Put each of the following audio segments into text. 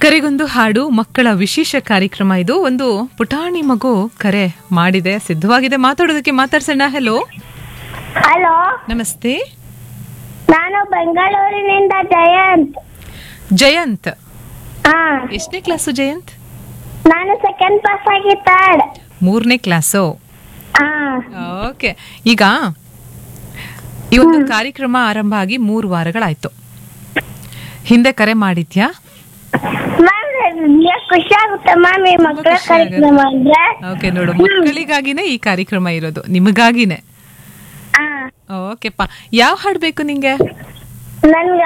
ಕರೆಗೊಂದು ಹಾಡು ಮಕ್ಕಳ ವಿಶೇಷ ಕಾರ್ಯಕ್ರಮ ಇದು ಒಂದು ಪುಟಾಣಿ ಮಗು ಕರೆ ಮಾಡಿದೆ ಸಿದ್ಧವಾಗಿದೆ ಮಾತಾಡೋದಕ್ಕೆ ಮಾತಾಡ್ಸೋಣ ಹೆಲೋ ಹಲೋ ನಮಸ್ತೆ ನಾನು ಬೆಂಗಳೂರಿನಿಂದ ಜಯಂತ್ ಜಯಂತ್ ಹಾ ಎಷ್ಟನೇ ಕ್ಲಾಸು ಜಯಂತ್ ನಾನು ಸೆಕೆಂಡ್ ಪಾಸ್ ಆಗಿ ಥರ್ಡ್ ಮೂರನೇ ಕ್ಲಾಸು ಹಾ ಓಕೆ ಈಗ ಈ ಒಂದು ಕಾರ್ಯಕ್ರಮ ಆರಂಭ ಆಗಿ ಮೂರು ವಾರಗಳಾಯ್ತು ಹಿಂದೆ ಕರೆ ಮಾಡಿದ್ಯಾ ಮ್ಯಾಮ್ ಖುಷಿ ಆಗುತ್ತೆ ಮ್ಯಾಮ್ ಈ ಮಕ್ಕಳ ಖುಷಿ ಆಗುತ್ತೆ. ಕಾರ್ಯಕ್ರಮ ಅಂದ್ರೆ ಓಕೆ ನೋಡು ಮಕ್ಕಳಿಗಾಗಿನೇ ಈ ಕಾರ್ಯಕ್ರಮ ಇರೋದು ನಿಮಗಾಗಿನೇ ಹಾ ಓಕೆಪ್ಪ ಯಾವ ಹಾಡು ಬೇಕು ನಿಂಗೆ ನನ್ಗ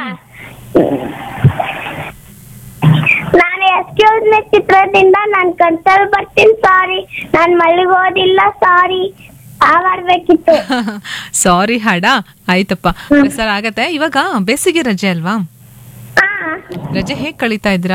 ನಾನು ಎಕ್ಸ್ಕ್ಯೂಸ್ ಮೀ ಚಿತ್ರದಿಂದ ನಾನು ಕನ್ಸಲ್ ಬರ್ತೀನಿ ಸಾರಿ ನಾನು ಮಲ್ಲಿಗೋದಿಲ್ಲ ಸಾರಿ ಆವಾಡ್ಬೇಕಿತ್ತು ಸಾರಿ ಹಾಡಾ ಆಯ್ತಪ್ಪ ಪ್ರಸಾರ ಆಗತ್ತೆ ಇವಾಗ ಬೇಸಿಗೆ ರಜೆ ಅಲ್ವಾ ಹಾ ರಜೆ ಹೇಗ್ ಕಳೀತಾ ಇದ್ರಾ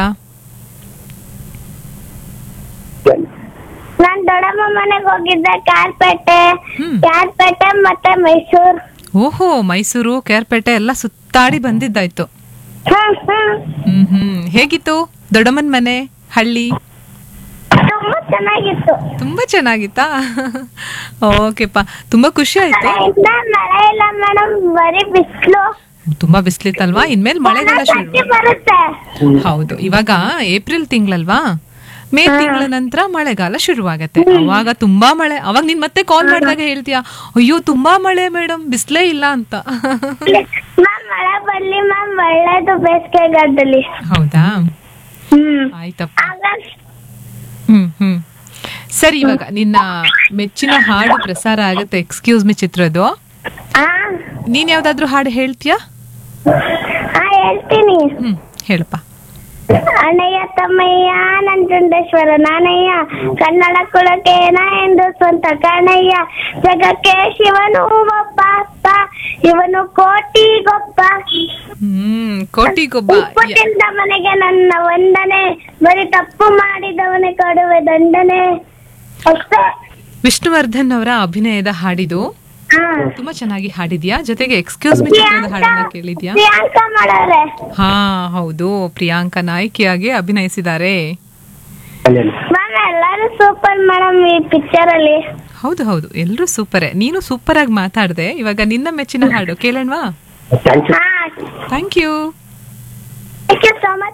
ನಾನ್ ದೊಡ್ಡಮ್ಮ ಮನೆಗೆ ಹೋಗಿದ್ದೆ ಕ್ಯಾರ್ಪೇಟೆ ಹ್ಮ್. ಕ್ಯಾರ್ಪೇಟೆ ಮತ್ತೆ ಮೈಸೂರ್ ಓಹೋ ಮೈಸೂರು ಕೇರ್ಪೇಟೆ ಎಲ್ಲ ಸುತ್ತಾಡಿ ಬಂದಿದ್ದಾಯ್ತು ಹ್ಮ್ ಹ್ಮ್ ಹ್ಮ್ ಹ್ಮ್ ಹೇಗಿತ್ತು ದೊಡ್ಡಮ್ಮನ್ ಮನೆ ಹಳ್ಳಿ ತುಂಬಾ ಚೆನ್ನಾಗಿತ್ತು ತುಂಬಾ ಚೆನ್ನಾಗಿತ್ತಾ ಓಕೆಪ್ಪ ತುಂಬಾ ಖುಷಿ ಆಯ್ತು ಮಳೆಯಿಂದ ಮಳೆ ಇಲ್ಲ ಮೇಡಮ್ ಬರೀ ಬಿಸಿಲು ತುಂಬಾ ಬಿಸ್ಲಿತ್ತಲ್ವಾ ಇನ್ಮೇಲೆ ಮಳೆಗಾಲ ಶುರು ಬರುತ್ತೆ ಹೌದು ಇವಾಗ ಏಪ್ರಿಲ್ ತಿಂಗಳಲ್ವಾ ಮೇ ತಿಂಗಳ ನಂತರ ಮಳೆಗಾಲ ಶುರುವಾಗತ್ತೆ ಅವಾಗ ತುಂಬಾ ಮಳೆ ಅವಾಗ ನೀನ್ ಮತ್ತೆ ಕಾಲ್ ಮಾಡಿದಾಗ ಹೇಳ್ತೀಯಾ ಅಯ್ಯೋ ತುಂಬಾ ಮಳೆ ಮೇಡಮ್ ಬಿಸ್ಲೇ ಇಲ್ಲ ಅಂತ ಮ್ಯಾಮ್ ಮಳೆ ಬರ್ಲಿ ಮ್ಯಾಮ್ ಒಳ್ಳೇದು ಬೇಸಿಗೆಗಾಲದಲ್ಲಿ ಹೌದಾ ಹ್ಮ್ ಆಯ್ತಪ್ಪ ಆಗ ಹ್ಮ್ ಹ್ಮ್ ಸರಿ ಇವಾಗ ನಿನ್ನ ಮೆಚ್ಚಿನ ಹಾಡು ಪ್ರಸಾರ ಆಗತ್ತೆ ಎಕ್ಸ್ಕ್ಯೂಸ್ ಮಿ ಚಿತ್ರದ್ದು ಹಾ ನೀನ್ ಯಾವ್ದಾದ್ರು ಹಾಡು ಹೇಳ್ತೀಯಾ ಹಾ ಹೇಳ್ತೀನಿ ಹ್ಮ್ ಹೇಳಪ್ಪ ಅಣ್ಣಯ್ಯ ತಮ್ಮಯ್ಯ ನಂಜುಂಡೇಶ್ವರ ನಾನಯ್ಯ ಕನ್ನಡ ಕುಲಕೇನ ಎಂದು ಸ್ವಂತ ಕಾಣಯ್ಯ ಜಗಕ್ಕೆ ಶಿವನು ಒಬ್ಬ ಅಪ್ಪ ಇವನು ಕೋಟಿ ಗೊಬ್ಬ ಹ್ಮ್ ಕೋಟಿಗೊಬ್ಬ ಉಪ್ಪುತ್ತಿಂದ ಮನೆಗೆ ನನ್ನ ವಂದನೆ ಬರೀ ತಪ್ಪು ಮಾಡಿದವನೇ ಕೊಡುವೆ ದಂಡನೆ ಅಷ್ಟೇ ವಿಷ್ಣುವರ್ಧನ್ ಅವರ ಅಭಿನಯದ ಹಾಡಿದು ಹಾ ತುಂಬಾ ಚೆನ್ನಾಗಿ ಹಾಡಿದ್ಯಾ ಜೊತೆಗೆ ಎಕ್ಸ್ಕ್ಯೂಸ್ ಮಿ ಚಿತ್ರದ ಹಾಡನ್ನ ಕೇಳಿದ್ಯಾ ಪ್ರಿಯಾಂಕಾ ಮಾಡೋರೆ ಹಾ ಹೌದು ಪ್ರಿಯಾಂಕಾ ನಾಯಕಿಯಾಗಿ ಅಭಿನಯಿಸಿದ್ದಾರೆ ಮ್ಯಾಮ್ ಎಲ್ಲರೂ ಸೂಪರ್ ಮೇಡಮ್ ಈ ಪಿಕ್ಚರ್ ಅಲ್ಲಿ ಹೌದು ಹೌದು ಎಲ್ರೂ ಸೂಪರೇ ನೀನು ಸೂಪರ್ ಆಗಿ ಮಾತಾಡ್ದೆ ಇವಾಗ ನಿನ್ನ ಮೆಚ್ಚಿನ ಹಾಡು ಕೇಳೋಣವಾ ಹಾ thank you thank you so much